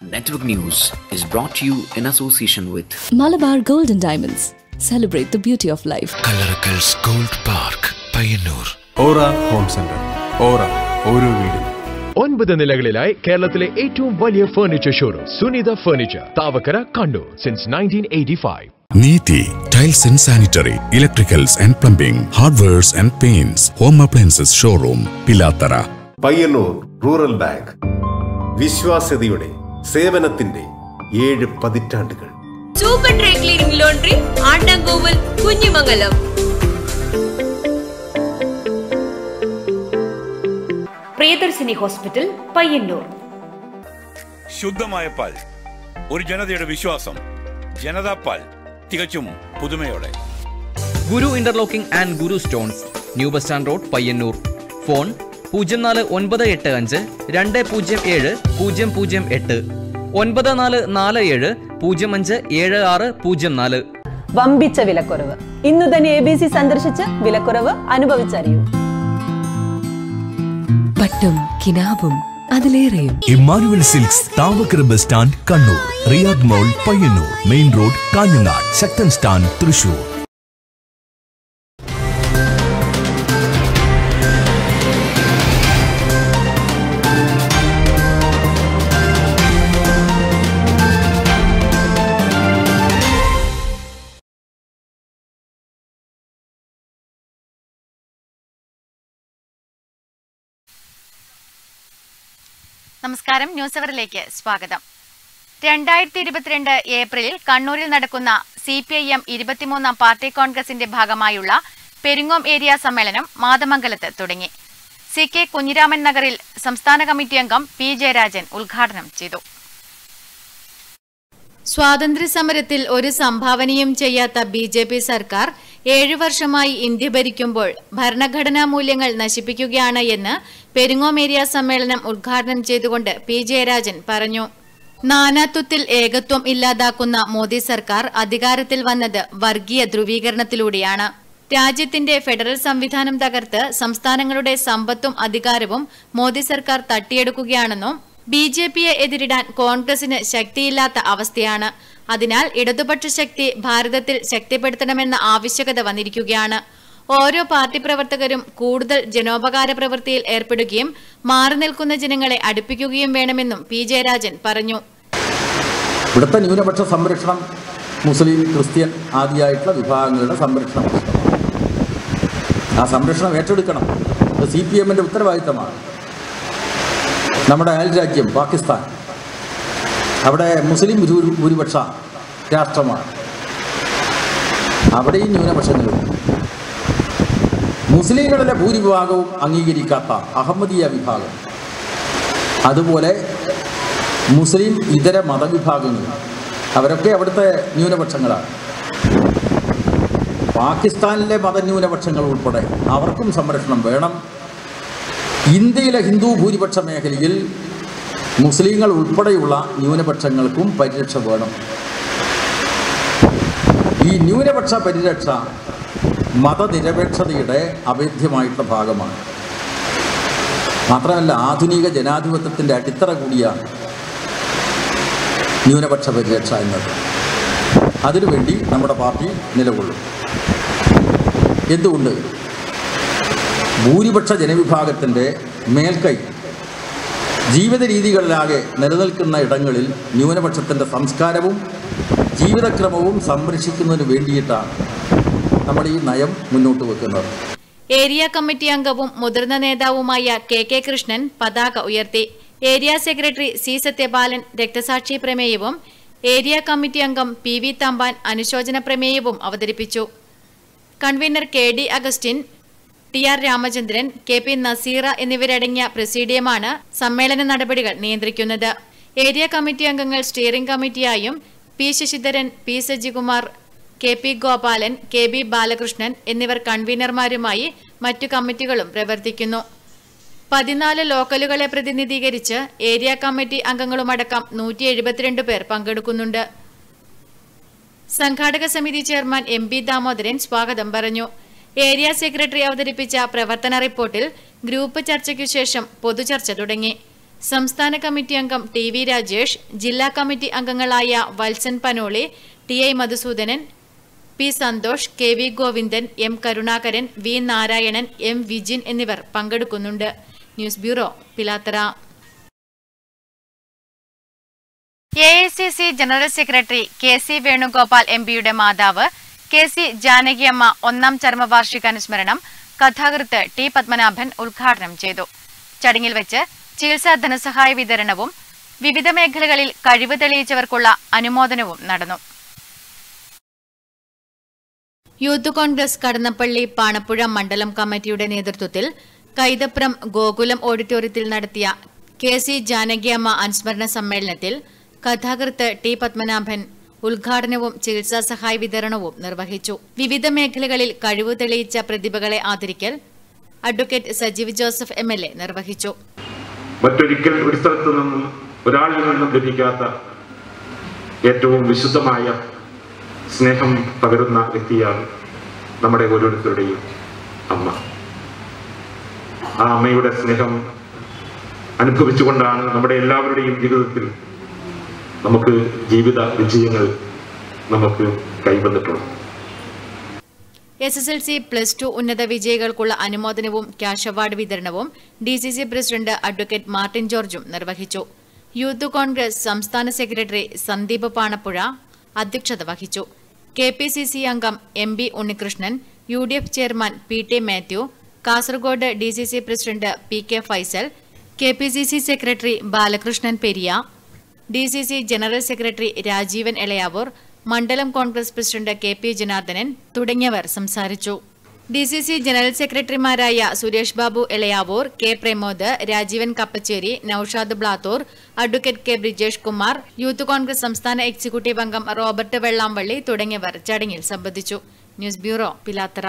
Network News is brought to you in association with Malabar Golden Diamonds. Celebrate the beauty of life. കല്ലറക്കൽസ് gold park Payyanur aura home centre aura ഓരോ വീടും ഒൻപത് നിലകളിലായി കേരളത്തിലെ ഏറ്റവും വലിയ furniture showroom Sunitha furniture Thavakkara Kannur since nineteen eighty five Neethi tiles and sanitary electricals and plumbing hardwares and paints home appliances showroom Pilathara Payyanur rural bank വിശ്വാസ്യതയുടെ സേവനത്തിന്റെ ഏഴ് പതിറ്റാണ്ടുകൾ super dry cleaning laundry Andankoval Kunhimangalam Priyadarshini hospital Payyanur ശുദ്ധമായ പാൽ ഒരു ജനതയുടെ വിശ്വാസം ജനതാ പാൽ തികച്ചും പുതുമയോടെ Guru interlocking and Guru stones new bus stand road Payyanur phone പൂജ്യം നാല് ഒൻപത് എട്ട് അഞ്ച് രണ്ട് പൂജ്യം ഏഴ് പൂജ്യം പൂജ്യം എട്ട് ഒൻപത് നാല് നാല് ഏഴ് പൂജ്യം അഞ്ച് ഏഴ് ആറ് പൂജ്യം നാല് വമ്പിച്ച വിലക്കുറവ് ഇന്നു തന്നെ എ ബി സി സന്ദർശിച്ച് വിലക്കുറവ് അനുഭവിച്ചറിയൂ പട്ടും കിനാവും അതിലേറെയും Emmanuel silks Thavakkara bus stand Kannur Riyadh mall Payyanur main road Kanhangad Sakthan stand Thrissur നമസ്കാരം ന്യൂസ് അവറിലേക്ക് സ്വാഗതം രണ്ടായിരത്തി ഇരുപത്തിരണ്ട് ഏപ്രിലിൽ കണ്ണൂരിൽ നടക്കുന്ന സി പി ഐ എം ഇരുപത്തിമൂന്നാം പാർട്ടി കോൺഗ്രസിന്റെ ഭാഗമായുള്ള പെരിങ്ങോം ഏരിയ സമ്മേളനം മാതമംഗലത്ത് തുടങ്ങി സി കെ കുഞ്ഞിരാമൻ നഗറിൽ സംസ്ഥാന കമ്മിറ്റി അംഗം പി ജയരാജൻ ഉദ്ഘാടനം ചെയ്തു സ്വാതന്ത്ര്യ സമരത്തിൽ ഒരു സംഭാവനയും ചെയ്യാത്ത ബി ജെ പി സർക്കാർ ഏഴു വർഷമായി ഇന്ത്യ ഭരിക്കുമ്പോൾ ഭരണഘടനാ മൂല്യങ്ങൾ നശിപ്പിക്കുകയാണ് എന്ന് പെരിങ്ങോം ഏരിയ സമ്മേളനം ഉദ്ഘാടനം ചെയ്തുകൊണ്ട് പി ജയരാജൻ പറഞ്ഞു നാനാത്വത്തിൽ ഏകത്വം ഇല്ലാതാക്കുന്ന മോദി സർക്കാർ അധികാരത്തിൽ വന്നത് വർഗീയ ധ്രുവീകരണത്തിലൂടെയാണ് രാജ്യത്തിന്റെ ഫെഡറൽ സംവിധാനം തകർത്ത് സംസ്ഥാനങ്ങളുടെ സമ്പത്തും അധികാരവും മോദി സർക്കാർ തട്ടിയെടുക്കുകയാണെന്നും ബി ജെ പിയെ എതിരിടാൻ കോൺഗ്രസിന് ശക്തിയില്ലാത്ത അവസ്ഥയാണ് അതിനാൽ ഇടതുപക്ഷ ശക്തി ഭാരതത്തിൽ ശക്തിപ്പെടുത്തണമെന്ന ആവശ്യകത വന്നിരിക്കുകയാണ് ഓരോ പാർട്ടി പ്രവർത്തകരും കൂടുതൽ ജനോപകാര പ്രവൃത്തിയിൽ ഏർപ്പെടുകയും മാറി നിൽക്കുന്ന ജനങ്ങളെ അടുപ്പിക്കുകയും വേണമെന്നും പി ജയരാജൻ പറഞ്ഞു ഇവിടുത്തെ ന്യൂനപക്ഷ സംരക്ഷണം മുസ്ലിം ക്രിസ്ത്യൻ ആദിയായിട്ടുള്ള വിഭാഗങ്ങളുടെ സംരക്ഷണം പ്രശ്നമാണ് ആ സംരക്ഷണം ഏറ്റെടുക്കണം അത് സി പി എമ്മിൻ്റെ ഉത്തരവാദിത്തമാണ് നമ്മുടെ അയൽ രാജ്യം പാകിസ്ഥാൻ അവിടെ മുസ്ലിം ഭൂ- ഭൂരിപക്ഷ രാഷ്ട്രമാണ് അവിടെയും ന്യൂനപക്ഷങ്ങളുണ്ട് മുസ്ലിങ്ങളുടെ ഭൂരിഭാഗവും അംഗീകരിക്കാത്ത അഹമ്മദീയ വിഭാഗം അതുപോലെ മുസ്ലിം ഇതര മതവിഭാഗങ്ങൾ അവരൊക്കെ അവിടുത്തെ ന്യൂനപക്ഷങ്ങളാണ് പാകിസ്ഥാനിലെ മതന്യൂനപക്ഷങ്ങൾ ഉൾപ്പെടെ അവർക്കും സംരക്ഷണം വേണം ഇന്ത്യയിലെ ഹിന്ദു ഭൂരിപക്ഷ മേഖലയിൽ മുസ്ലിങ്ങൾ ഉൾപ്പെടെയുള്ള ന്യൂനപക്ഷങ്ങൾക്കും പരിരക്ഷ വേണം ഈ ന്യൂനപക്ഷ പരിരക്ഷ മതനിരപേക്ഷതയുടെ അഭേദ്യമായിട്ടുള്ള ഭാഗമാണ് മാത്രമല്ല ആധുനിക ജനാധിപത്യത്തിൻ്റെ അടിത്തറ കൂടിയാണ് ന്യൂനപക്ഷ പരിരക്ഷ എന്നത് അതിനുവേണ്ടി നമ്മുടെ പാർട്ടി നിലകൊള്ളും എന്തുകൊണ്ട് ഭൂരിപക്ഷ ജനവിഭാഗത്തിൻ്റെ മേൽക്കൈ ജീവിത രീതികളിലാകെ നിലനിൽക്കുന്ന ഇടങ്ങളിൽ ന്യൂനപക്ഷത്തിൻ്റെ സംസ്കാരവും ജീവിതക്രമവും സംരക്ഷിക്കുന്നതിന് വേണ്ടിയിട്ടാണ് നമ്മൾ ഈ നയം മുന്നോട്ട് വെക്കുന്നത് ഏരിയ കമ്മിറ്റി അംഗവും മുതിർന്ന നേതാവുമായ കെ കെ കൃഷ്ണൻ പതാക ഉയർത്തി ഏരിയ സെക്രട്ടറി സി സത്യപാലൻ രക്തസാക്ഷി പ്രമേയവും ഏരിയ കമ്മിറ്റി അംഗം പി വി തമ്പാൻ അനുശോചന പ്രമേയവും അവതരിപ്പിച്ചു convener K D Augustine T R Ramachandran K P Naseera എന്നിവരടങ്ങിയ പ്രസീഡിയമാണ് സമ്മേളന നടപടികൾ നിയന്ത്രിക്കുന്നത് ഏരിയ കമ്മിറ്റി അംഗങ്ങൾ സ്റ്റിയറിംഗ് കമ്മിറ്റിയായും P Sasidharan P Sajikumar K P Gopalan K B Balakrishnan എന്നിവർ കൺവീനർമാരുമായി മറ്റു കമ്മിറ്റികളും പ്രവർത്തിക്കുന്നു പതിനാല് ലോക്കലുകളെ പ്രതിനിധീകരിച്ച് ഏരിയ കമ്മിറ്റി അംഗങ്ങളുമടക്കം നൂറ്റി എഴുപത്തിരണ്ട് പേർ പങ്കെടുക്കുന്നുണ്ട് സംഘാടക സമിതി ചെയർമാൻ എം പി ദാമോദരൻ സ്വാഗതം പറഞ്ഞു ഏരിയ സെക്രട്ടറി അവതരിപ്പിച്ച പ്രവർത്തന റിപ്പോർട്ടിൽ ഗ്രൂപ്പ് ചർച്ചയ്ക്കു ശേഷം പൊതുചർച്ച തുടങ്ങി സംസ്ഥാന കമ്മിറ്റി അംഗം ടി വി രാജേഷ് ജില്ലാ കമ്മിറ്റി അംഗങ്ങളായ Valsan Panoli T I Madhusoodanan P Santhosh K V Govindan M Karunakaran V Narayanan M Vijin എന്നിവർ പങ്കെടുക്കുന്നുണ്ട് news bureau Pilathara A I C C general secretary K C Venugopal M പിയുടെ മാതാവ് കെ സി ജാനകിയമ്മ ഒന്നാം ചരമവാർഷികാനുസ്മരണം കഥാകൃത്ത് ടി പത്മനാഭൻ ഉദ്ഘാടനം ചെയ്തു ചടങ്ങിൽ വെച്ച് ചികിത്സാ ധനസഹായ വിതരണവും വിവിധ മേഖലകളിൽ കഴിവ് തെളിയിച്ചവർക്കുള്ള അനുമോദനവും നടന്നു യൂത്ത് കോൺഗ്രസ് കടന്നപ്പള്ളി പാണപ്പുഴ മണ്ഡലം കമ്മിറ്റിയുടെ നേതൃത്വത്തിൽ കൈതപ്രം ഗോകുലം ഓഡിറ്റോറിയത്തിൽ നടത്തിയ കെ സി ജാനകിയമ്മ അനുസ്മരണ സമ്മേളനത്തിൽ കഥാകൃത്ത് ടി പത്മനാഭൻ ഉദ്ഘാടനവും ചികിത്സാ സഹായ വിതരണവും നിർവഹിച്ചു വിവിധ മേഖലകളിൽ കഴിവ് തെളിയിച്ച പ്രതിഭകളെ ആദരിക്കൽ advocate Sajeev Joseph M L A നിർവഹിച്ചു മറ്റൊരിക്കൽ ഒരു സ്ഥലത്തു നിന്നും ഒരാളിൽ നിന്നും ലഭിക്കാത്ത ഏറ്റവും വിശുദ്ധമായ സ്നേഹം പകരുന്ന വ്യക്തിയാണ് നമ്മുടെ ഓരോരുത്തരുടെയും അമ്മ ആ അമ്മയുടെ സ്നേഹം അനുഭവിച്ചുകൊണ്ടാണ് നമ്മുടെ എല്ലാവരുടെയും ജീവിതത്തിൽ നമുക്ക് ജീവിത വിജയങ്ങൾ നമുക്ക് കൈവന്നിട്ടുള്ളത് S S L C plus two ഉന്നത വിജയികൾക്കുള്ള അനുമോദനവും ക്യാഷ് അവാർഡ് വിതരണവും D C C president advocate Martin ജോർജും നിർവഹിച്ചു യൂത്ത് കോൺഗ്രസ് സംസ്ഥാന സെക്രട്ടറി സന്ദീപ് പാണപ്പുഴ അധ്യക്ഷത വഹിച്ചു കെ പി സി സി അംഗം M B Unnikrishnan U D F chairman P T Mathew Kasaragod D C C president P K Faisal K P C C secretary Balakrishnan Periya D C C general secretary Rajeevan Elayavoor മണ്ഡലം Congress president K P Janardhanan തുടങ്ങിയവർ സംസാരിച്ചു D C C general സെക്രട്ടറിമാരായ Suresh Babu Elayavoor K Pramod Rajeevan Kappacheri Naushad Blathur advocate K Brijesh Kumar youth Congress സംസ്ഥാന executive അംഗം റോബർട്ട് വെള്ളാമ്പള്ളി തുടങ്ങിയവർ ചടങ്ങിൽ സംബന്ധിച്ചു news bureau Pilathara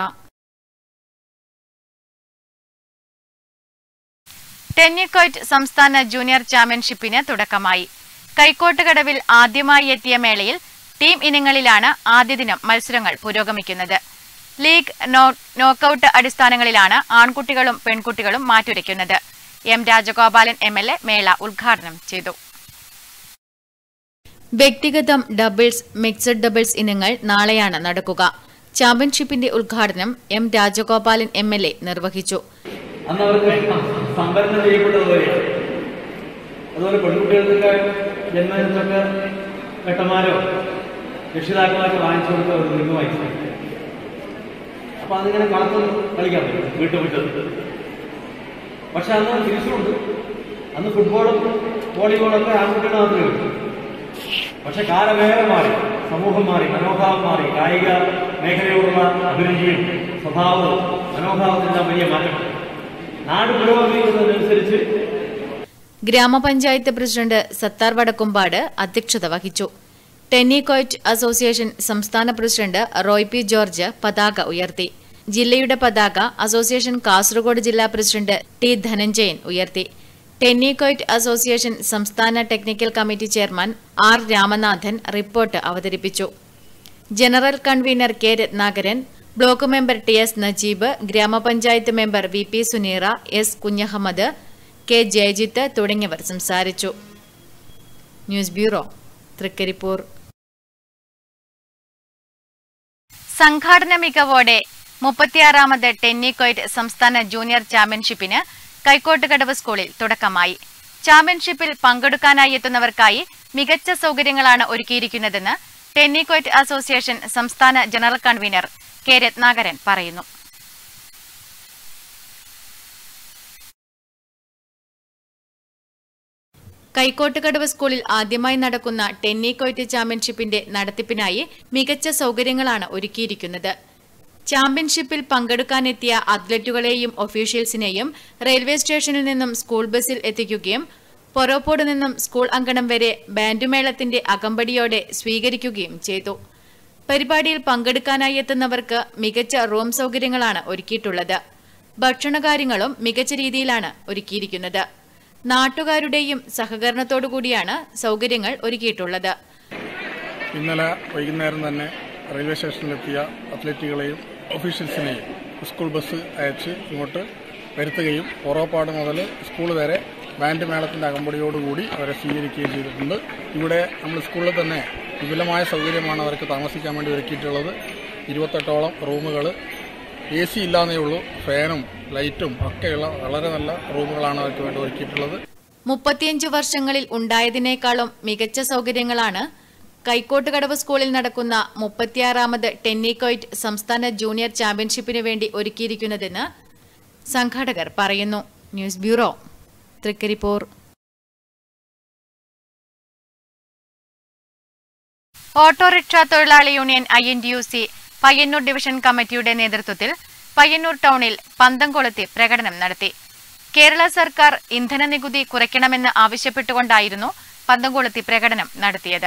tennikoit സംസ്ഥാന ജൂനിയർ ചാമ്പ്യൻഷിപ്പിന് തുടക്കമായി കൈക്കോട്ടുകടവിൽ ആദ്യമായി എത്തിയ മേളയിൽ ടീം ഇനങ്ങളിലാണ് ആദ്യ ദിനം മത്സരങ്ങൾ പുരോഗമിക്കുന്നത് ലീഗ് നോക്കൌട്ട് അടിസ്ഥാനങ്ങളിലാണ് ആൺകുട്ടികളും പെൺകുട്ടികളും മാറ്റുരയ്ക്കുന്നത് M Rajagopalan M L A മേള ഉദ്ഘാടനം ചെയ്തു വ്യക്തിഗതം ഡബിൾസ് മിക്സഡ് ഡബിൾസ് ഇനങ്ങൾ നാളെയാണ് നടക്കുക ചാമ്പ്യൻഷിപ്പിന്റെ ഉദ്ഘാടനം M Rajagopalan M L A നിർവഹിച്ചു അന്ന് അവർക്ക് സംവരണം ചെയ്യപ്പെട്ടതുപോലെയാണ് അതുപോലെ പെൺകുട്ടികൾക്ക് ജന്മദിനത്തൊക്കെ ഏട്ടന്മാരോ രക്ഷിതാക്കന്മാരോ വാങ്ങിച്ചു കൊടുത്ത ഒരു റിങ് വായിച്ചു അപ്പൊ അതിങ്ങനെ കളത്തിൽ കളിക്കാൻ പറ്റും വീട്ടുമുറ്റത്ത് പക്ഷെ അന്ന് തിരിച്ചുണ്ട് അന്ന് ഫുട്ബോളും വോളിബോളും ഒക്കെ ആൺകുട്ടികൾ മാത്രമേ ഉള്ളൂ പക്ഷെ കാലമേറെ മാറി സമൂഹം മാറി മനോഭാവം മാറി കായിക മേഖലയോടുള്ള അഭിരുചിയും സ്വഭാവവും മനോഭാവത്തിലെല്ലാം വലിയ മാറ്റം നാട് പുരോഗമിക്കുന്നതിനനുസരിച്ച് ഗ്രാമപഞ്ചായത്ത് പ്രസിഡന്റ് സത്താർ വടക്കുംപാട് അധ്യക്ഷത വഹിച്ചു ടെന്നിക്കോയ്റ്റ് അസോസിയേഷൻ സംസ്ഥാന പ്രസിഡന്റ് റോയ് പി ജോർജ് പതാക ഉയർത്തി ജില്ലയുടെ പതാക അസോസിയേഷൻ കാസർഗോഡ് ജില്ലാ പ്രസിഡന്റ് ടി ധനഞ്ജയൻ ഉയർത്തി ടെന്നിക്കോയ്റ്റ് അസോസിയേഷൻ സംസ്ഥാന technical committee chairman R Ramanathan report അവതരിപ്പിച്ചു general convener K Ratnakaran block member T S Najeeb ഗ്രാമപഞ്ചായത്ത് member V P Suneera S Kunhahammed K Jayajith തുടങ്ങിയവർ സംസാരിച്ചു ന്യൂസ് ബ്യൂറോ തൃക്കരിപ്പൂർ സംഘാടന മികവോടെ മുപ്പത്തിയാറാമത് ടെന്നിക്കോയ്റ്റ് സംസ്ഥാന ജൂനിയർ ചാമ്പ്യൻഷിപ്പിന് കൈക്കോട്ടുകടവ് സ്കൂളിൽ തുടക്കമായി ചാമ്പ്യൻഷിപ്പിൽ പങ്കെടുക്കാനായി എത്തുന്നവർക്കായി മികച്ച സൗകര്യങ്ങളാണ് ഒരുക്കിയിരിക്കുന്നതെന്ന് ടെന്നിക്കോയ്റ്റ് അസോസിയേഷൻ സംസ്ഥാന ജനറൽ കൺവീനർ കെ രത്നാകരൻ പറയുന്നു കൈക്കോട്ടുകടവ് സ്കൂളിൽ ആദ്യമായി നടക്കുന്ന ടെന്നിക്കോയ്റ്റ് ചാമ്പ്യൻഷിപ്പിന്റെ നടത്തിപ്പിനായി മികച്ച സൗകര്യങ്ങളാണ് ഒരുക്കിയിരിക്കുന്നത് ചാമ്പ്യൻഷിപ്പിൽ പങ്കെടുക്കാനെത്തിയ അത്ലറ്റുകളെയും ഒഫീഷ്യൽസിനെയും റെയിൽവേ സ്റ്റേഷനിൽ നിന്നും സ്കൂൾ ബസ്സിൽ എത്തിക്കുകയും പൊറോപ്പോട് നിന്നും സ്കൂൾ അങ്കണം വരെ ബാൻഡുമേളത്തിന്റെ അകമ്പടിയോടെ സ്വീകരിക്കുകയും ചെയ്തു പരിപാടിയിൽ പങ്കെടുക്കാനായി എത്തുന്നവർക്ക് മികച്ച റൂം സൗകര്യങ്ങളാണ് ഒരുക്കിയിട്ടുള്ളത് ഭക്ഷണകാര്യങ്ങളും മികച്ച രീതിയിലാണ് ഒരുക്കിയിരിക്കുന്നത് നാട്ടുകാരുടെയും സഹകരണത്തോടുകൂടിയാണ് സൗകര്യങ്ങൾ ഒരുക്കിയിട്ടുള്ളത് ഇന്നലെ വൈകുന്നേരം തന്നെ റെയിൽവേ സ്റ്റേഷനിലെത്തിയ അത്ലറ്റുകളെയും ഒഫീഷ്യൽസിനെയും സ്കൂൾ ബസ് അയച്ച് ഇങ്ങോട്ട് വരുത്തുകയും ഓറോപ്പാട് മുതൽ സ്കൂൾ വരെ ബാൻഡ് മേളത്തിൻ്റെ അകമ്പടിയോടുകൂടി അവരെ സ്വീകരിക്കുകയും ചെയ്തിട്ടുണ്ട് ഇവിടെ നമ്മൾ സ്കൂളിൽ തന്നെ വിപുലമായ സൗകര്യമാണ് അവർക്ക് താമസിക്കാൻ വേണ്ടി ഒരുക്കിയിട്ടുള്ളത് ഇരുപത്തെട്ടോളം റൂമുകൾ എ സി ഇല്ലാന്നേ ഉള്ളൂ ഫാനും ലൈറ്റും ഒക്കെയുള്ള വളരെ നല്ല റൂമുകളാണ് അവർക്ക് വേണ്ടി ഒരുക്കിയിട്ടുള്ളത് മുപ്പത്തിയഞ്ചു വർഷങ്ങളിൽ ഉണ്ടായതിനേക്കാളും മികച്ച സൗകര്യങ്ങളാണ് കൈക്കോട്ടുകടവ് സ്കൂളിൽ നടക്കുന്ന മുപ്പത്തിയാറാമത് ടെന്നിക്കോയിറ്റ് സംസ്ഥാന ജൂനിയർ ചാമ്പ്യൻഷിപ്പിനു വേണ്ടി ഒരുക്കിയിരിക്കുന്നതെന്ന് സംഘാടകർ പറയുന്നു ന്യൂസ് ബ്യൂറോ തൃക്കരിപ്പൂർ ഓട്ടോറിക്ഷ തൊഴിലാളി union I N D U C Payyanur division കമ്മിറ്റിയുടെ നേതൃത്വത്തിൽ പയ്യന്നൂർ ടൗണിൽ പന്തം കൊളുത്തി പ്രകടനം നടത്തി കേരള സർക്കാർ ഇന്ധന നികുതി കുറയ്ക്കണമെന്ന് ആവശ്യപ്പെട്ടുകൊണ്ടായിരുന്നു പന്തം കൊളുത്തി പ്രകടനം നടത്തിയത്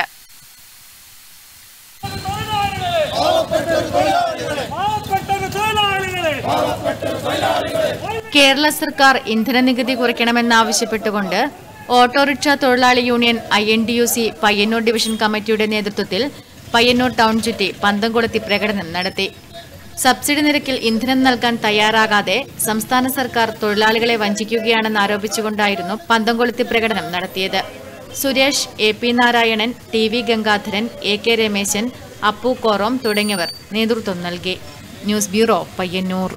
കേരള സർക്കാർ ഇന്ധന നികുതി കുറയ്ക്കണമെന്നാവശ്യപ്പെട്ടുകൊണ്ട് ഓട്ടോറിക്ഷ തൊഴിലാളി union I N D U C Payyanur division കമ്മിറ്റിയുടെ നേതൃത്വത്തിൽ പയ്യന്നൂർ ടൗൺ ചുറ്റി പന്തം കൊളുത്തി പ്രകടനം നടത്തി സബ്സിഡി നിരക്കിൽ ഇന്ധനം നൽകാൻ തയ്യാറാകാതെ സംസ്ഥാന സർക്കാർ തൊഴിലാളികളെ വഞ്ചിക്കുകയാണെന്ന് ആരോപിച്ചുകൊണ്ടായിരുന്നു പന്തം കൊളുത്തി പ്രകടനം നടത്തിയത് Suresh A P Narayanan T V Gangadharan A K Rameshan Appu Korom തുടങ്ങിയവർ നേതൃത്വം നൽകി ന്യൂസ് ബ്യൂറോ പയ്യന്നൂർ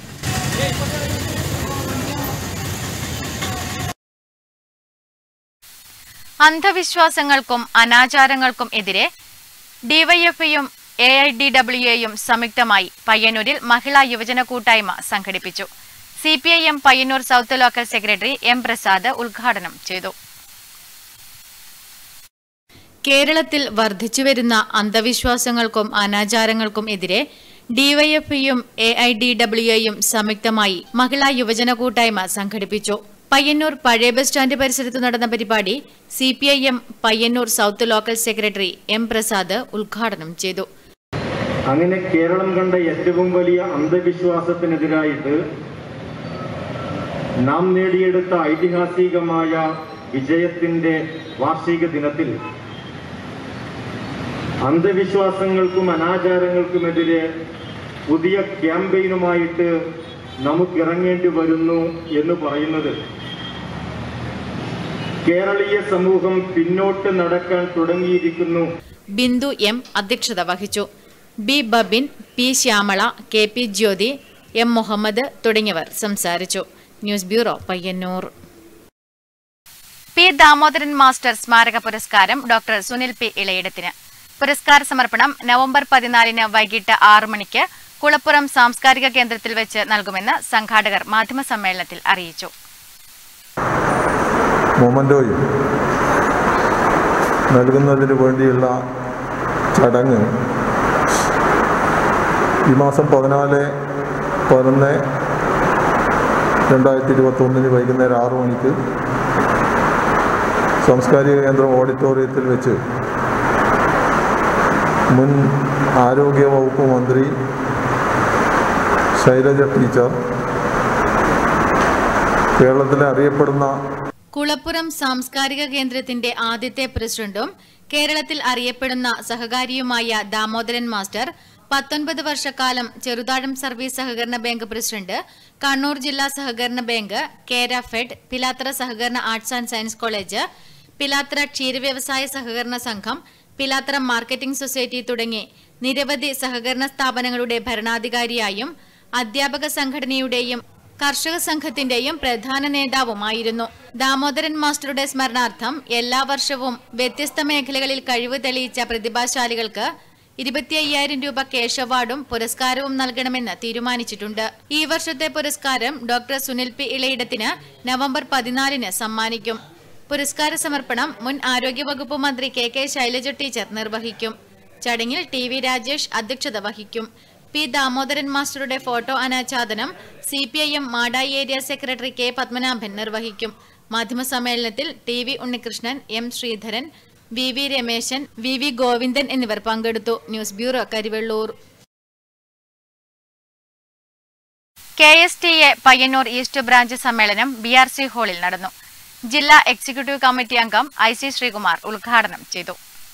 അന്ധവിശ്വാസങ്ങൾക്കും അനാചാരങ്ങൾക്കും എതിരെ ഡിവൈഎഫ്ഐയും എ ഐ ഡി ഡബ്ല്യു എയും സംയുക്തമായി പയ്യന്നൂരിൽ മഹിളാ യുവജന കൂട്ടായ്മ സംഘടിപ്പിച്ചു C P I M Payyanur south local secretary M Prasad ഉദ്ഘാടനം ചെയ്തു കേരളത്തിൽ വർദ്ധിച്ചുവരുന്ന അന്ധവിശ്വാസങ്ങൾക്കും അനാചാരങ്ങൾക്കും എതിരെ ഡിവൈഎഫ്ഐയും എ ഐ ഡി ഡബ്ല്യു എയും സംയുക്തമായി മഹിളാ യുവജന കൂട്ടായ്മ സംഘടിപ്പിച്ചു പയ്യന്നൂർ പഴയ ബസ് സ്റ്റാൻഡ് പരിസരത്ത് നടന്ന പരിപാടി C P I M Payyanur south local secretary M Prasad ഉദ്ഘാടനം ചെയ്തു അങ്ങനെ കേരളം കണ്ട ഏറ്റവും വലിയ അന്ധവിശ്വാസത്തിനെതിരായിട്ട് നാം നേടിയെടുത്ത ഐതിഹാസികമായ വിജയത്തിന്റെ വാർഷിക ദിനത്തിൽ അന്ധവിശ്വാസങ്ങൾക്കും അനാചാരങ്ങൾക്കുമെതിരെ പുതിയ ക്യാമ്പയിനുമായിട്ട് നമുക്ക് ഇറങ്ങേണ്ടി വരുന്നു എന്ന് പറയുന്നത് കേരളീയ സമൂഹം പിന്നോട്ട് നടക്കാൻ തുടങ്ങിയിരിക്കുന്നു ബിന്ദു എം അധ്യക്ഷത വഹിച്ചു B Babin P Shyamala K P Jyothi M Muhammad തുടങ്ങിയവർ സംസാരിച്ചു news bureau Payyanur P Damodaran master സ്മാരക പുരസ്കാരം ഡോക്ടർ സുനിൽ പി ഇളയിടത്തിന് പുരസ്കാര സമർപ്പണം നവംബർ പതിനാലിന് വൈകിട്ട് ആറ് മണിക്ക് കുളപ്പുറം സാംസ്കാരിക കേന്ദ്രത്തിൽ വെച്ച് നൽകുമെന്ന് സംഘാടകർ മാധ്യമസമ്മേളനത്തിൽ അറിയിച്ചു മൊമൻറ്റോയും നൽകുന്നതിന് വേണ്ടിയുള്ള ചടങ്ങ് ഈ മാസം പതിനാല് പതിനൊന്ന് രണ്ടായിരത്തി ഇരുപത്തൊന്നിന് വൈകുന്നേരം ആറു മണിക്ക് സാംസ്കാരിക കേന്ദ്രം ഓഡിറ്റോറിയത്തിൽ വെച്ച് മുൻ ആരോഗ്യ വകുപ്പ് മന്ത്രി ശൈലജ ടീച്ചർ കേരളത്തിലെ അറിയപ്പെടുന്ന കുളപ്പുറം സാംസ്കാരിക കേന്ദ്രത്തിന്റെ ആദ്യത്തെ പ്രസിഡന്റും കേരളത്തിൽ അറിയപ്പെടുന്ന സഹകാരിയുമായ ദാമോദരൻ മാസ്റ്റർ പത്തൊൻപത് വർഷക്കാലം ചെറുതാഴം സർവീസ് സഹകരണ ബാങ്ക് പ്രസിഡന്റ് കണ്ണൂർ ജില്ലാ സഹകരണ ബാങ്ക് കേര ഫെഡ് പിലാത്ര സഹകരണ arts and science college Pilathara ക്ഷീരവ്യവസായ സഹകരണ സംഘം പിലാത്ര മാർക്കറ്റിംഗ് സൊസൈറ്റി തുടങ്ങി നിരവധി സഹകരണ സ്ഥാപനങ്ങളുടെ ഭരണാധികാരിയായും അധ്യാപക സംഘടനയുടെയും കർഷക സംഘത്തിന്റെയും പ്രധാന നേതാവുമായിരുന്നു ദാമോദരൻ മാസ്റ്ററുടെ സ്മരണാർത്ഥം എല്ലാ വർഷവും വ്യത്യസ്ത മേഖലകളിൽ കഴിവ് തെളിയിച്ച പ്രതിഭാശാലികൾക്ക് ഇരുപത്തി അയ്യായിരം രൂപ ക്യാഷ് അവാർഡും പുരസ്കാരവും നൽകണമെന്ന് തീരുമാനിച്ചിട്ടുണ്ട് ഈ വർഷത്തെ പുരസ്കാരം ഡോക്ടർ സുനിൽ പി ഇളയിടത്തിന് നവംബർ പതിനാലിന് സമ്മാനിക്കും പുരസ്കാര സമർപ്പണം മുൻ ആരോഗ്യവകുപ്പ് മന്ത്രി കെ കെ ശൈലജ ടീച്ചർ നിർവഹിക്കും ചടങ്ങിൽ ടി വി രാജേഷ് അധ്യക്ഷത വഹിക്കും പി ദാമോദരൻ മാസ്റ്ററുടെ ഫോട്ടോ അനാച്ഛാദനം C P I M Madayi area secretary K Padmanabhan നിർവഹിക്കും മാധ്യമസമ്മേളനത്തിൽ T V Unnikrishnan M Sreedharan V V Rameshan V V Govindan എന്നിവർ പങ്കെടുത്തു news bureau Karivellur K S T A Payyanur east branch സമ്മേളനം ബി ആർ സി ഹാളിൽ നടന്നു ജില്ലാ എക്സിക്യൂട്ടീവ് കമ്മിറ്റി അംഗം ഐ സി ശ്രീകുമാർ ഉദ്ഘാടനം ചെയ്തു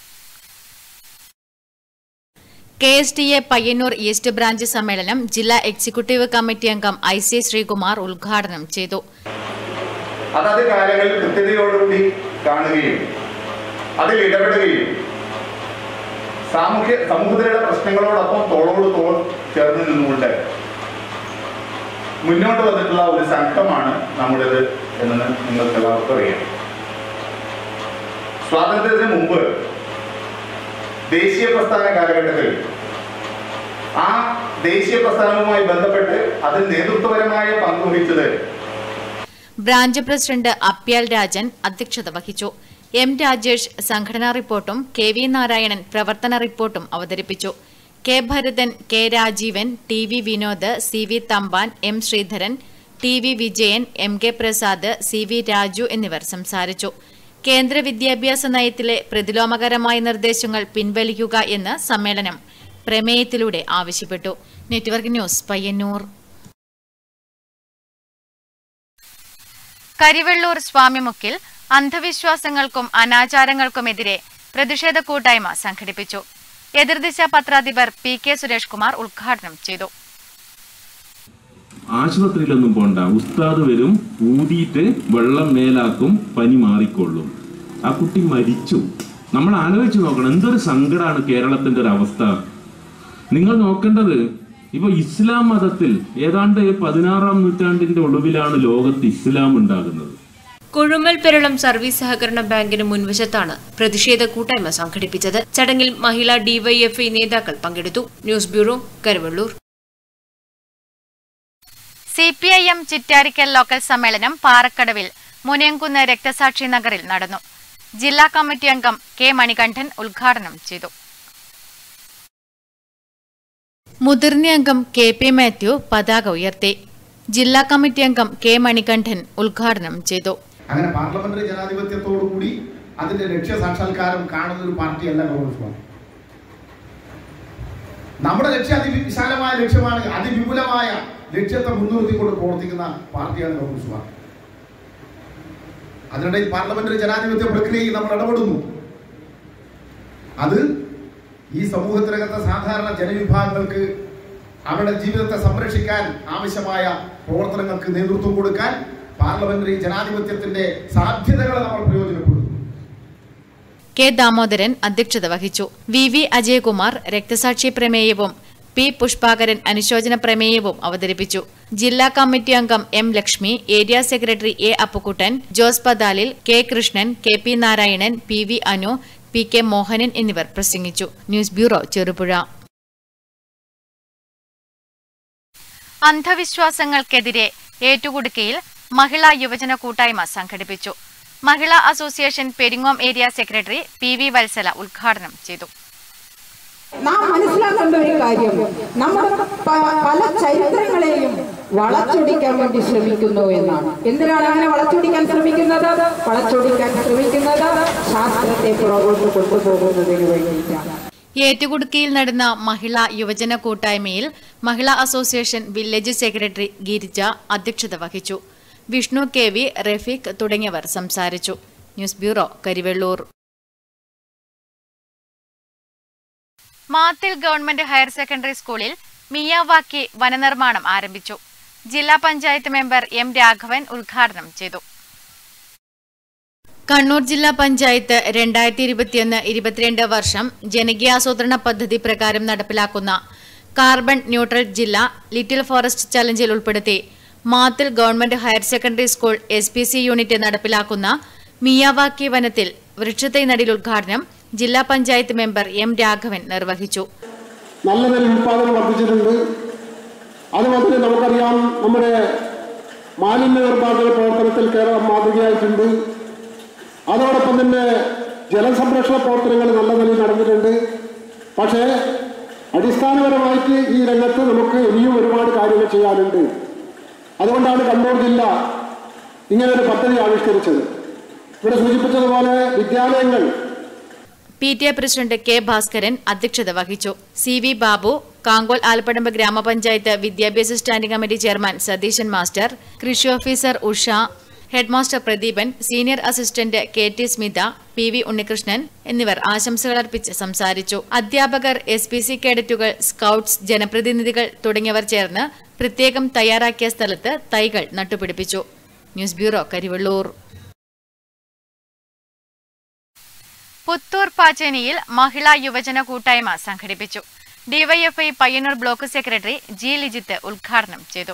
K S T A Payyanur east branch സമ്മേളനം ജില്ലാ എക്സിക്യൂട്ടീവ് കമ്മിറ്റി അംഗം ഐ സി ശ്രീകുമാർ ഉദ്ഘാടനം ചെയ്തു അതത് കാലങ്ങളിൽ കൃത്യതയോടുകൂടി കാണുകയും അതിൽ ഇടപെടുകയും സാമൂഹ്യ സമൂഹത്തിലുള്ള പ്രശ്നങ്ങളോടൊപ്പം തോളോട് തോൾ ചേർന്ന് നിന്നുകൊണ്ട് മുന്നോട്ട് വന്നിട്ടുള്ള ഒരു സംഘമാണ് നമ്മുടേത് എന്ന് നിങ്ങൾക്ക് എല്ലാവർക്കും അറിയാം സ്വാതന്ത്ര്യത്തിന് മുമ്പ് ദേശീയ പ്രസ്ഥാന കാലഘട്ടത്തിൽ ആ ദേശീയ പ്രസ്ഥാനവുമായി ബന്ധപ്പെട്ട് അതിൽ നേതൃത്വപരമായ പങ്കുവഹിച്ചത് ബ്രാഞ്ച് പ്രസിഡന്റ് അപ്യാൽ രാജൻ അധ്യക്ഷത വഹിച്ചു എം രാജേഷ് സംഘടനാ റിപ്പോർട്ടും കെ വി നാരായണൻ പ്രവർത്തന റിപ്പോർട്ടും അവതരിപ്പിച്ചു K Bharathan K Rajeevan T V Vinod C V Thampan M Sreedharan T V Vijayan M K Prasad C V Raju എന്നിവർ സംസാരിച്ചു കേന്ദ്ര വിദ്യാഭ്യാസ നയത്തിലെ പ്രതിലോമകരമായ നിർദ്ദേശങ്ങൾ പിൻവലിക്കുക എന്ന് സമ്മേളനം പ്രമേയത്തിലൂടെ ആവശ്യപ്പെട്ടു നെറ്റ്വർക്ക് ന്യൂസ് പയ്യന്നൂർ കരിവെള്ളൂർ സ്വാമിമുക്കിൽ അന്ധവിശ്വാസങ്ങൾക്കും അനാചാരങ്ങൾക്കുമെതിരെ പ്രതിഷേധ കൂട്ടായ്മ സംഘടിപ്പിച്ചു എതിർദിശ പത്രാധിപർ പി കെ സുരേഷ് കുമാർ ഉദ്ഘാടനം ചെയ്തു ആശുപത്രിയിലൊന്നും പോണ്ട ഉസ്താദ് വരും ഊതിയിട്ട് വെള്ളം മേലാക്കും പനി മാറിക്കൊള്ളും ആ കുട്ടി മരിച്ചു നമ്മൾ ആലോചിച്ച് നോക്കണം എന്തൊരു സങ്കടമാണ് കേരളത്തിന്റെ ഒരു അവസ്ഥ നിങ്ങൾ നോക്കേണ്ടത് ഇപ്പൊ ഇസ്ലാം മതത്തിൽ ഏതാണ്ട് പതിനാറാം നൂറ്റാണ്ടിന്റെ ഒടുവിലാണ് ലോകത്ത് ഇസ്ലാം ഉണ്ടാകുന്നത് കുഴുമൽ പെരളം സർവീസ് സഹകരണ ബാങ്കിന് മുൻവശത്താണ് പ്രതിഷേധ കൂട്ടായ്മ സംഘടിപ്പിച്ചത് ചടങ്ങിൽ മഹിളാ ഡിവൈഎഫ്ഐ നേതാക്കൾ പങ്കെടുത്തു news bureau Karuvalloor C P I M Chittarikkal local സമ്മേളനം പാറക്കടവിൽ മുനിയംകുന്ന് രക്തസാക്ഷി നഗറിൽ നടന്നു ജില്ലാ കമ്മിറ്റി അംഗം കെ മണികണ്ഠൻ ഉദ്ഘാടനം ചെയ്തു മുതിർന്ന അംഗം കെ പി മാത്യു പതാക ഉയർത്തി ജില്ലാ കമ്മിറ്റി അംഗം കെ മണികണ്ഠൻ ഉദ്ഘാടനം ചെയ്തു അങ്ങനെ പാർലമെന്ററി ജനാധിപത്യത്തോടുകൂടി അതിന്റെ ലക്ഷ്യ സാക്ഷാത്കാരം കാണുന്ന ഒരു പാർട്ടിയല്ല കോൺഗ്രസ് പാർട്ടി നമ്മുടെ ലക്ഷ്യം അതിവിശാലമായ ലക്ഷ്യമാണ് അതിവിപുലമായ ലക്ഷ്യത്തെ മുൻനിർത്തിക്കൊണ്ട് പ്രവർത്തിക്കുന്ന പാർട്ടിയാണ് കോൺഗ്രസ് പാർട്ടി അതിനിടയിൽ പാർലമെന്ററി ജനാധിപത്യ പ്രക്രിയയിൽ നമ്മൾ ഇടപെടുന്നു അത് ഈ സമൂഹത്തിനകത്തെ സാധാരണ ജനവിഭാഗങ്ങൾക്ക് അവരുടെ ജീവിതത്തെ സംരക്ഷിക്കാൻ ആവശ്യമായ പ്രവർത്തനങ്ങൾക്ക് നേതൃത്വം കൊടുക്കാൻ പാർലമെന്ററി ജനാധിപത്യത്തിന്റെ സാധ്യതകളെ നമ്മൾ പ്രയോജനപ്പെടുത്തുന്നു കെ ദാമോദരൻ അധ്യക്ഷത വഹിച്ചു വി വി അജയകുമാർ രക്തസാക്ഷി പ്രമേയവും പി പുഷ്പാകരൻ അനുശോചന പ്രമേയവും അവതരിപ്പിച്ചു ജില്ലാ കമ്മിറ്റി അംഗം M Lakshmi area secretary A Appukuttan Jose Padalil K Krishnan K P Narayanan P V Anu P K Mohanan എന്നിവർ പ്രസംഗിച്ചു ന്യൂസ് ബ്യൂറോ ചെറുപുഴ അന്ധവിശ്വാസങ്ങൾക്കെതിരെ ഏറ്റുകുടുക്കയിൽ മഹിളാ യുവജന കൂട്ടായ്മ സംഘടിപ്പിച്ചു മഹിളാ association Peringome area secretary P V Valsala ഉദ്ഘാടനം ചെയ്തു നാം മനസ്സിലാക്കേണ്ട ഒരു കാര്യം നമ്മൾ പ- പല ചരിത്രങ്ങളെയും വളച്ചൊടിക്കാൻ വേണ്ടി ശ്രമിക്കുന്നു എന്നാണ് എന്തിനാണ് അങ്ങനെ വളച്ചൊടിക്കാൻ ശ്രമിക്കുന്നത് വളച്ചൊടിക്കാൻ ശ്രമിക്കുന്നത് ശാസ്ത്രത്തെ പുറകോട്ട് കൊണ്ടുപോകുന്നതിന് വേണ്ടിയിട്ടാണ് ഏറ്റുകുടുക്കിയിൽ നടന്ന മഹിളാ യുവജന കൂട്ടായ്മയിൽ മഹിളാ അസോസിയേഷൻ വില്ലേജ് സെക്രട്ടറി ഗിരിജ അധ്യക്ഷത വഹിച്ചു വിഷ്ണു കെ വി റഫീഖ് തുടങ്ങിയവർ സംസാരിച്ചു news bureau Karivellur Mathil government higher secondary സ്കൂളിൽ മിയാവാക്കി വനനിർമ്മാണം ആരംഭിച്ചു ജില്ലാ പഞ്ചായത്ത് മെമ്പർ എം രാഘവൻ ഉദ്ഘാടനം ചെയ്തു കണ്ണൂർ ജില്ലാ പഞ്ചായത്ത് രണ്ടായിരത്തി ഇരുപത്തിയൊന്ന് ഇരുപത്തിരണ്ട് വർഷം ജനകീയാസൂത്രണ പദ്ധതി പ്രകാരം നടപ്പിലാക്കുന്ന കാർബൺ ന്യൂട്രൽ ജില്ല ലിറ്റിൽ ഫോറസ്റ്റ് ചലഞ്ചിൽ ഉൾപ്പെടുത്തി Mathil government higher secondary school S P C unit നടപ്പിലാക്കുന്ന മിയാവാക്കി വനത്തിൽ വൃക്ഷത്തൈ നടീൽ ഉദ്ഘാടനം ജില്ലാ പഞ്ചായത്ത് മെമ്പർ എം രാഘവൻ നിർവഹിച്ചു നല്ല നില ഉൽപാദനം വർദ്ധിച്ചിട്ടുണ്ട് അതുപോലെ നമുക്കറിയാം നമ്മുടെ മാലിന്യ നിർമ്മാർജ്ജന പ്രവർത്തനത്തിൽ കേരളം മാതൃകയായിട്ടുണ്ട് അതോടൊപ്പം തന്നെ ജലസംരക്ഷണ പ്രവർത്തനങ്ങൾ നല്ല നിലയിൽ നടന്നിട്ടുണ്ട് പക്ഷേ അടിസ്ഥാനപരമായിട്ട് ഈ രംഗത്ത് നമുക്ക് ഇനിയും ഒരുപാട് കാര്യങ്ങൾ ചെയ്യാനുണ്ട് അതുകൊണ്ടാണ് കണ്ണൂർ ജില്ല ഇങ്ങനെ ഒരു പദ്ധതി ആവിഷ്കരിച്ചത് ഇവിടെ സൂചിപ്പിച്ചതുപോലെ വിദ്യാലയങ്ങൾ P T A president K Bhaskaran അധ്യക്ഷത വഹിച്ചു സി വി ബാബു കാങ്കോൽ ആലപ്പടമ്പ് ഗ്രാമപഞ്ചായത്ത് വിദ്യാഭ്യാസ standing committee chairman Satheesan master കൃഷി officer Usha headmaster Pradeepan senior assistant K T Smitha P V Unnikrishnan എന്നിവർ ആശംസകൾ അർപ്പിച്ച് സംസാരിച്ചു അധ്യാപകർ എസ് പി സി കേഡറ്റുകൾ സ്കൌട്ട്സ് ജനപ്രതിനിധികൾ തുടങ്ങിയവർ ചേർന്ന് പ്രത്യേകം തയ്യാറാക്കിയ സ്ഥലത്ത് തൈകൾ നട്ടുപിടിപ്പിച്ചു ന്യൂസ് ബ്യൂറോ കരിവള്ളൂർ പുത്തൂർ പാച്ചേനിയിൽ മഹിളാ യുവജന കൂട്ടായ്മ സംഘടിപ്പിച്ചു DYFI Payyanur block secretary G Lijith ഉദ്ഘാടനം ചെയ്തു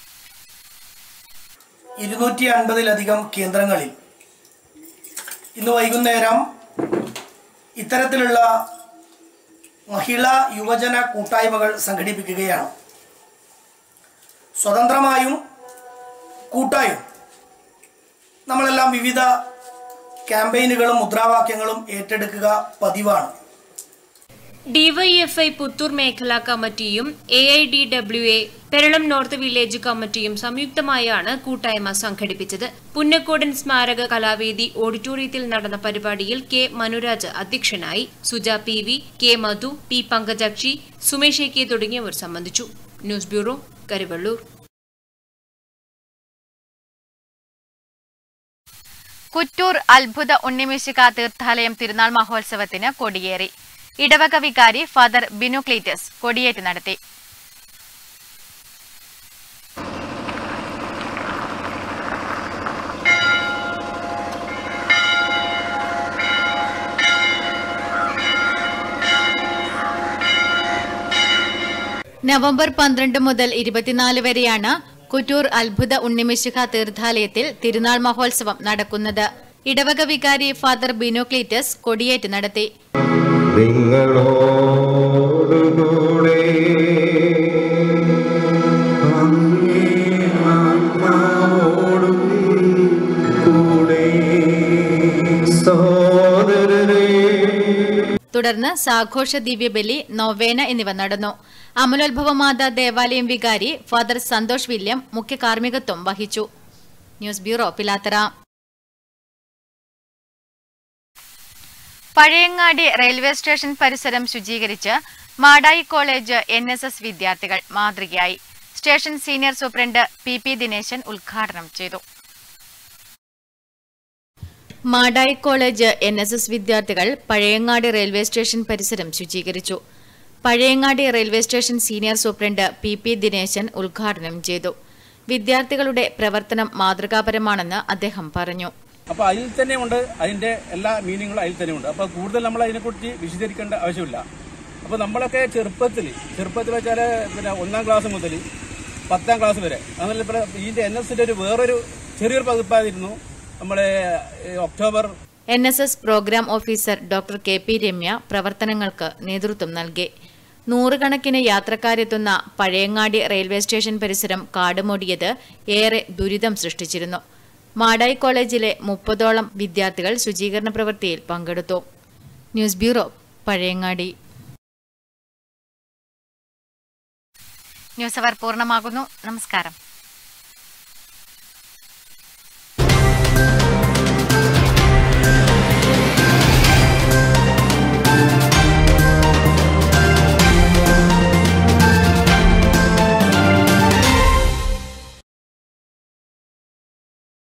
ഇരുന്നൂറ്റി അൻപതിലധികം കേന്ദ്രങ്ങളിൽ ഇന്ന് വൈകുന്നേരം ഇത്തരത്തിലുള്ള മഹിളാ യുവജന കൂട്ടായ്മകൾ സംഘടിപ്പിക്കുകയാണ് സ്വതന്ത്രമായും കൂട്ടായും നമ്മളെല്ലാം വിവിധ ക്യാമ്പയിനുകളും മുദ്രാവാക്യങ്ങളും ഏറ്റെടുക്കുക പതിവാണ് ഡിവൈഎഫ്ഐ പുത്തൂർ മേഖലാ കമ്മിറ്റിയും A I D W A Peralam north village കമ്മിറ്റിയും സംയുക്തമായാണ് കൂട്ടായ്മ സംഘടിപ്പിച്ചത് പുന്നക്കോടൻ സ്മാരക കലാവേദി ഓഡിറ്റോറിയത്തിൽ നടന്ന പരിപാടിയിൽ കെ മനുരാജ് അധ്യക്ഷനായി Suja P V K Madhu P Pankajakshi Sumesh A K തുടങ്ങിയവർ സംബന്ധിച്ചു ന്യൂസ് ബ്യൂറോ കരിവള്ളൂർ കുറ്റൂർ അത്ഭുത ഉണ്ണിമിശിക തീർത്ഥാലയം തിരുനാൾ മഹോത്സവത്തിന് കൊടിയേറി ഇടവക വികാരി ഫാദർ ബിനു ക്ലീറ്റസ് കൊടിയേറ്റ് നടത്തി നവംബർ പന്ത്രണ്ട് മുതൽ ഇരുപത്തിനാല് വരെയാണ് കുറ്റൂർ അത്ഭുത ഉണ്ണിമിശിഖ തീർത്ഥാലയത്തിൽ തിരുനാൾ മഹോത്സവം നടക്കുന്നത് ഇടവക വികാരി ഫാദർ ബിനു ക്ലീറ്റസ് കൊടിയേറ്റ് നടത്തി നിങ്ങളോടുകൂടെ ആത്മാവോടും കൂടെ സഹോദരരെ തുടർന്ന് സാഘോഷ ദിവ്യബലി നൊവേന എന്നിവ നടന്നു അമലോത്ഭവമാത ദേവാലയം വികാരി ഫാദർ സന്തോഷ് വില്യം മുഖ്യ കാർമ്മികത്വം വഹിച്ചു news bureau Pilathara Pazhayangadi railway station പരിസരം ശുചീകരിച്ച് Madayi college N S S വിദ്യാർത്ഥികൾ മാതൃകയായി station senior superintendent P P Dineshan ഉദ്ഘാടനം ചെയ്തു Madayi college N S S വിദ്യാർത്ഥികൾ പഴയങ്ങാടി റെയിൽവേ സ്റ്റേഷൻ പരിസരം ശുചീകരിച്ചു Pazhayangadi railway station senior superintendent P P Dineshan ഉദ്ഘാടനം ചെയ്തു വിദ്യാർത്ഥികളുടെ പ്രവർത്തനം മാതൃകാപരമാണെന്ന് അദ്ദേഹം പറഞ്ഞു അപ്പോൾ അതിൽ തന്നെ ഉണ്ട് അതിന്റെ എല്ലാ മീനിങ്ങുകളും അതിൽ തന്നെ ഉണ്ട് അപ്പോൾ കൂടുതൽ നമ്മൾ അതിനെക്കുറിച്ച് വിശദീകരിക്കേണ്ട ആവശ്യമില്ല അപ്പോൾ നമ്മളൊക്കെ ചെറുപ്പത്തിൽ ചെറുപ്പത്തിൽ വെച്ചാൽ പിന്നെ ഒന്നാം ക്ലാസ് മുതൽ പത്താം ക്ലാസ് വരെ അതല്ല ഇപ്പോൾ ഇതിന്റെ എൻ എസിന്റെ ഒരു വേറൊരു ചെറിയൊരു പതിപ്പായിരുന്നു നമ്മളെ ഏഹ്, October N S S programme officer doctor K P Ramya പ്രവർത്തനങ്ങൾക്ക് നേതൃത്വം നൽകി നൂറുകണക്കിന് യാത്രക്കാരെത്തുന്ന പഴയങ്ങാടി റെയിൽവേ സ്റ്റേഷൻ പരിസരം കാടുമൂടിയത് ഏറെ ദുരിതം സൃഷ്ടിച്ചിരുന്നു മാടായി കോളേജിലെ മുപ്പതോളം വിദ്യാർത്ഥികൾ ശുചീകരണ പ്രവൃത്തിയിൽ പങ്കെടുത്തു ന്യൂസ് ബ്യൂറോ പഴയങ്ങാടി ന്യൂസ് അവർ പൂർണ്ണമാകുന്നു നമസ്കാരം